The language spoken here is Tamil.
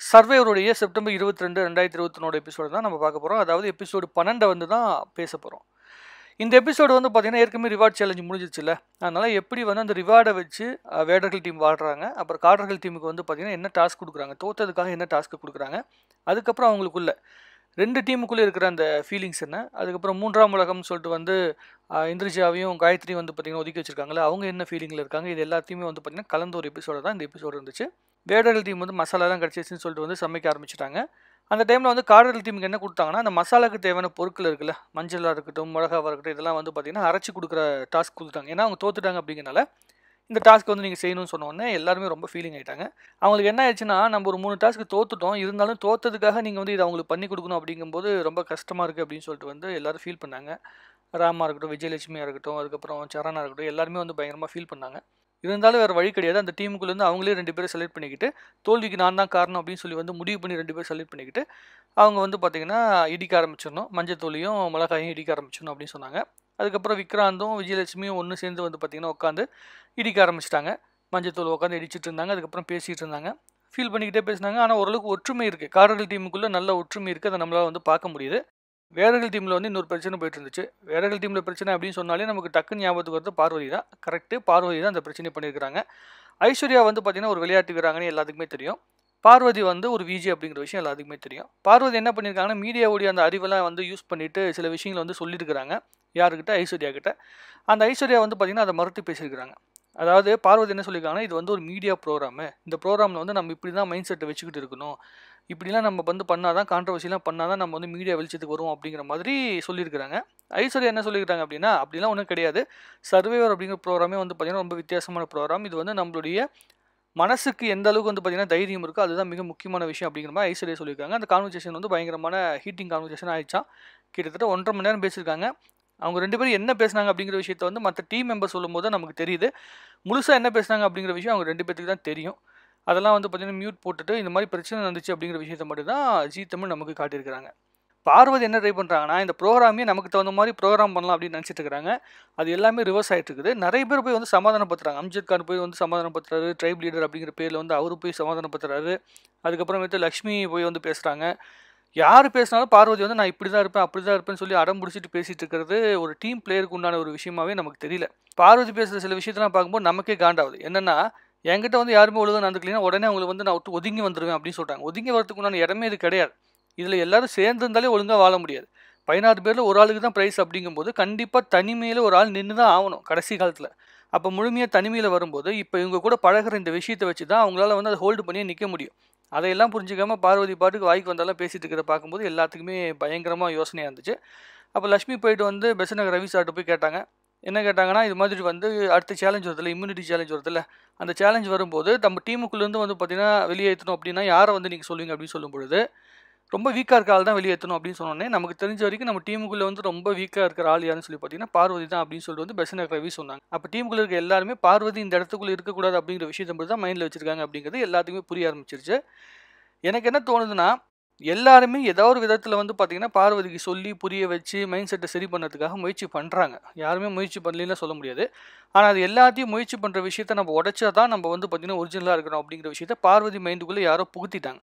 சர்வேவருடைய செப்டம்பர் இருபத்தி ரெண்டு ரெண்டாயிரத்தி இருபத்தொன்னோட எபிசோடு தான் நம்ம பார்க்க போகிறோம் அதாவது எபிசோடு பன்னெண்டை வந்து தான் பேச போகிறோம் இந்த எபிசோடு வந்து பார்த்தீங்கன்னா ஏற்கனவே ரிவார்ட் சேலஞ்ச் முடிஞ்சிச்சுல அதனால் எப்படி வந்து அந்த ரிவார்டை வச்சு அஹ், வேடர்கள் டீம் வாடுறாங்க அப்புறம் காடர்கள் டீமுக்கு வந்து பார்த்தீங்கன்னா என்ன டாஸ்க் கொடுக்குறாங்க தோத்ததுக்காக என்ன டாஸ்க் கொடுக்குறாங்க அதுக்கப்புறம் அவங்களுக்குள்ள ரெண்டு டீமுக்குள்ளே இருக்கிற அந்த ஃபீலிங்ஸ் என்ன அதுக்கப்புறம் மூன்றாம் உலகம்னு சொல்லிட்டு வந்து அஹ், இந்திரஜாவையும் காயத்ரியும் வந்து பார்த்தீங்கன்னா ஒதுக்கி வச்சிருக்காங்களே அவங்க என்ன ஃபீலிங்கில் இருக்காங்க இது எல்லாத்தையுமே வந்து பார்த்தீங்கன்னா கலந்த ஒரு எபிசோட தான் இந்த எபிசோடு இருந்துச்சு வேடர்கள் டீம் வந்து மசாலாலாம் கிடச்சிச்சுன்னு சொல்லிட்டு வந்து சமைக்க ஆரம்பிச்சிட்டாங்க அந்த டைமில் வந்து காடர்கள் டீமுக்கு என்ன கொடுத்தாங்கன்னா அந்த மசாலாக்கு தேவையான பொருட்கள் இருக்குல்ல மஞ்சளாக இருக்கட்டும் மிளகாவாக இருக்கட்டும் இதெல்லாம் வந்து பார்த்தீங்கன்னா அரைச்சி கொடுக்குற டாஸ்க் கொடுத்தாங்க ஏன்னா அவங்க தோத்துட்டாங்க அப்படிங்கிறனால இந்த டாஸ்க் வந்து நீங்கள் செய்யணும்னு சொன்ன உடனே எல்லாருமே ரொம்ப ஃபீலிங் ஆயிட்டாங்க அவங்களுக்கு என்ன ஆயிடுச்சுன்னா நம்ம ஒரு மூணு டாஸ்க்கு தோத்துட்டோம் இருந்தாலும் தோத்ததுக்காக நீங்கள் வந்து இதை அவங்களுக்கு பண்ணி கொடுக்கணும் அப்படிங்கும்போது ரொம்ப கஷ்டமாக இருக்குது அப்படின்னு சொல்லிட்டு வந்து எல்லாரும் ஃபீல் பண்ணாங்க ராமா இருக்கட்டும் விஜயலட்சுமியாக இருக்கட்டும் அதுக்கப்புறம் சரணா இருக்கட்டும் எல்லாருமே வந்து பயங்கரமாக ஃபீல் பண்ணாங்க இருந்தாலும் வேறு வழி கிடையாது அந்த டீமுக்குள்ளேருந்து அவங்களே ரெண்டு பேரும் செலக்ட் பண்ணிக்கிட்டு தோல்விக்கு நான் தான் காரணம் அப்படின்னு சொல்லி வந்து முடிவு பண்ணி ரெண்டு பேரும் செலக்ட் பண்ணிக்கிட்டு அவங்க வந்து பார்த்திங்கன்னா இடிக்க ஆரம்பிச்சிடணும் மஞ்சத்தூளியும் மிளகாயும் இடிக்க ஆரம்பிச்சிடணும் அப்படின்னு சொன்னாங்க அதுக்கப்புறம் விக்ராந்தும் விஜயலட்சுமியும் ஒன்று சேர்ந்து வந்து பார்த்திங்கன்னா உட்காந்து இடிக்க ஆரம்பிச்சிட்டாங்க மஞ்சத்தூள் உட்காந்து இடிச்சிட்டு இருந்தாங்க அதுக்கப்புறம் பேசிகிட்டு இருந்தாங்க ஃபீல் பண்ணிக்கிட்டே பேசினாங்க ஆனால் ஓரளவுக்கு ஒற்றுமை இருக்குது காரர்கள் டீமுக்குள்ளே நல்ல ஒற்றுமை இருக்குது அதை நம்மளால் வந்து பார்க்க முடியுது வேடர்கள் டீமில் வந்து இன்னொரு பிரச்சனை போயிட்டு இருந்துச்சு வேடர்கள் டீமில் பிரச்சனை அப்படின்னு சொன்னாலே நமக்கு டக்குன்னு ஞாபகத்துக்கு வருது பார்வதி தான் கரெக்டு பார்வதி தான் அந்த பிரச்சனை பண்ணியிருக்கிறாங்க ஐஸ்வர்யா வந்து பார்த்திங்கன்னா ஒரு விளையாட்டு வீராங்கன்னு எல்லாத்துக்குமே தெரியும் பார்வதி வந்து ஒரு விஜி அப்படிங்கிற விஷயம் எல்லாத்துக்குமே தெரியும் பார்வதி என்ன பண்ணியிருக்காங்கன்னா மீடியாவுடைய அந்த அறிவெல்லாம் வந்து யூஸ் பண்ணிட்டு சில விஷயங்களை வந்து சொல்லியிருக்கிறாங்க யாருக்கிட்ட ஐஸ்வர்யா கிட்ட அந்த ஐஸ்வர்யா வந்து பார்த்திங்கன்னா அதை மறுத்து பேசியிருக்கிறாங்க அதாவது பார்வதி என்ன சொல்லியிருக்காங்கன்னா இது வந்து ஒரு மீடியா ப்ரோக்ராமு இந்த ப்ரோக்ராமில் வந்து நம்ம இப்படி தான் மைண்ட் செட்டை வச்சுக்கிட்டு இருக்கணும் இப்படிலாம் நம்ம வந்து பண்ணாதான் கான்ட்ரவர்சிலாம் பண்ணாதான் நம்ம வந்து மீடியா வெளிச்சத்துக்கு வரும் அப்படிங்கிற மாதிரி சொல்லியிருக்கிறாங்க ஐஸ்வர்யா என்ன சொல்லியிருக்காங்க அப்படின்னா அப்படிலாம் ஒன்றும் கிடையாது சர்வேவர் அப்படிங்கிற ப்ரோக்ராமே வந்து பார்த்திங்கன்னா ரொம்ப வித்தியாசமான ப்ரோக்ராம் இது வந்து நம்மளுடைய மனசுக்கு எந்த அளவுக்கு வந்து பார்த்திங்கன்னா தைரியம் இருக்கோ அதுதான் மிக முக்கியமான விஷயம் அப்படிங்கிற மாதிரி ஐஸ்வர்யா சொல்லியிருக்காங்க அந்த கான்வர்சேஷன் வந்து பயங்கரமான ஹீட்டிங் கான்வர்சேஷன் ஆயிடுச்சான் கிட்டத்தட்ட ஒன்றரை மணி நேரம் பேசியிருக்காங்க அவங்க ரெண்டு பேரும் என்ன பேசுனாங்க அப்படிங்கிற விஷயத்த வந்து மற்ற டீம் மெம்பர் சொல்லும்போது நமக்கு தெரியுது முழுசாக என்ன பேசுனாங்க அப்படிங்கிற விஷயம் அவங்க ரெண்டு பேத்துக்கு தான் தெரியும் அதெல்லாம் வந்து பார்த்திங்கன்னா மியூட் போட்டுட்டு இந்த மாதிரி பிரச்சனை நடந்துச்சு அப்படிங்கிற விஷயத்த மட்டும் தான் ஜி தமிழ் நமக்கு காட்டியிருக்கிறாங்க பார்வதி என்ன ட்ரை பண்ணுறாங்கன்னா இந்த ப்ரோக்ராமே நமக்கு தகுந்த மாதிரி ப்ரோக்ராம் பண்ணலாம் அப்படின்னு நினச்சிட்டு இருக்காங்க அது எல்லாமே ரிவர்ஸ் ஆகிட்டு இருக்குது நிறைய பேர் போய் வந்து சமாதானப்படுத்துறாங்க அம்ஜத் கான் போய் வந்து சமாதானப்படுத்துறாரு ட்ரைப் லீடர் அப்படிங்கிற பேரில் வந்து அவர் போய் சமாதானப்படுத்துறாரு அதுக்கப்புறமேட்டு லக்ஷ்மி போய் வந்து பேசுகிறாங்க யார் பேசினாலும் பார்வதி வந்து நான் இப்படி தான் இருப்பேன் அப்படி தான் இருப்பேன்னு சொல்லி அடம் பிடிச்சிட்டு பேசிட்டு இருக்கிறது ஒரு டீம் பிளேயருக்கு உண்டான ஒரு விஷயமாவே நமக்கு தெரியல பார்வதி பேசுகிற சில விஷயத்தெல்லாம் பார்க்கும்போது நமக்கே காண்டாகுது என்னன்னா என்கிட்ட வந்து யாருமே ஒழுங்காக நடந்துக்கலைன்னா உடனே அவங்களை வந்து நான் விட்டு ஒதுங்கி வந்துடுவேன் அப்படின்னு சொல்கிறாங்க ஒதுங்கி வரதுக்கு உண்டான இடமே இது கிடையாது இதில் எல்லாரும் சேர்ந்து இருந்தாலே ஒழுங்காக வாழ முடியாது பதினாறு பேரில் ஒரு ஆளுக்கு தான் ப்ரைஸ் அப்படிங்கும்போது கண்டிப்பாக தனிமையில் ஒரு ஆள் நின்று தான் ஆகணும் கடைசி காலத்தில் அப்போ முழுமையாக தனிமையில் வரும்போது இப்போ இவங்க கூட பழகுற இந்த விஷயத்தை வச்சு தான் அவங்களால வந்து அதை ஹோல்டு பண்ணியே நிற்க முடியும் அதையெல்லாம் புரிஞ்சுக்காம பார்வதி பாட்டுக்கு வாய்க்கு வந்தாலும் பேசிட்டு இருக்கிற பார்க்கும்போது எல்லாத்துக்குமே பயங்கரமாக யோசனையாக இருந்துச்சு அப்போ லக்ஷ்மி போயிட்டு வந்து பெசனகர் ரவி சார்ட்ட போய் கேட்டாங்க என்ன கேட்டாங்கன்னா இது மாதிரி வந்து அடுத்த சேலஞ்ச் வருதுல்ல இம்யூனிட்டி சேலஞ்ச் வருதுல்ல அந்த சேலஞ்ச் வரும்போது நம்ம டீமுக்குள்ளேருந்து வந்து பார்த்தீங்கன்னா வெளியேற்றணும் அப்படின்னா யாரை வந்து நீங்கள் சொல்லுவீங்க அப்படின்னு சொல்லும் பொழுது ரொம்ப வீக்காக இருக்க ஆள் தான் வெளியேற்றணும் அப்படின்னு சொன்னோன்னே நமக்கு தெரிஞ்ச வரைக்கும் நம்ம டீமுக்குள்ளே வந்து ரொம்ப வீக்காக இருக்கிற ஆள் யாருன்னு சொல்லி பார்த்தீங்கன்னா பார்வதி தான் அப்படின்னு சொல்லிட்டு வந்து பெசனக் ரவி சொன்னாங்க அப்போ டீமுக்குள்ள இருக்க எல்லாருமே பார்வதி இந்த இடத்துக்குள்ளே இருக்கக்கூடாது அப்படிங்கிற விஷயத்தை மட்டும் தான் மைண்டில் வச்சிருக்காங்க அப்படிங்கிறது எல்லாத்துக்குமே புரிய ஆரம்பிச்சிருச்சு எனக்கு என்ன தோணுதுன்னா எல்லாருமே ஏதோ ஒரு விதத்தில் வந்து பார்த்தீங்கன்னா பார்வதிக்கு சொல்லி புரிய வச்சு மைண்ட் செட்டை சரி பண்ணதுக்காக முயற்சி பண்ணுறாங்க யாருமே முயற்சி பண்ணலன்னு சொல்ல முடியாது ஆனால் அது எல்லாத்தையும் முயற்சி பண்ணுற விஷயத்த நம்ம உடைச்சா தான் நம்ம வந்து பார்த்தீங்கன்னா ஒரிஜினலாக இருக்கணும் அப்படிங்கிற விஷயத்த பார்வதி மைண்டுக்குள்ளே யாரோ புகுத்திட்டாங்க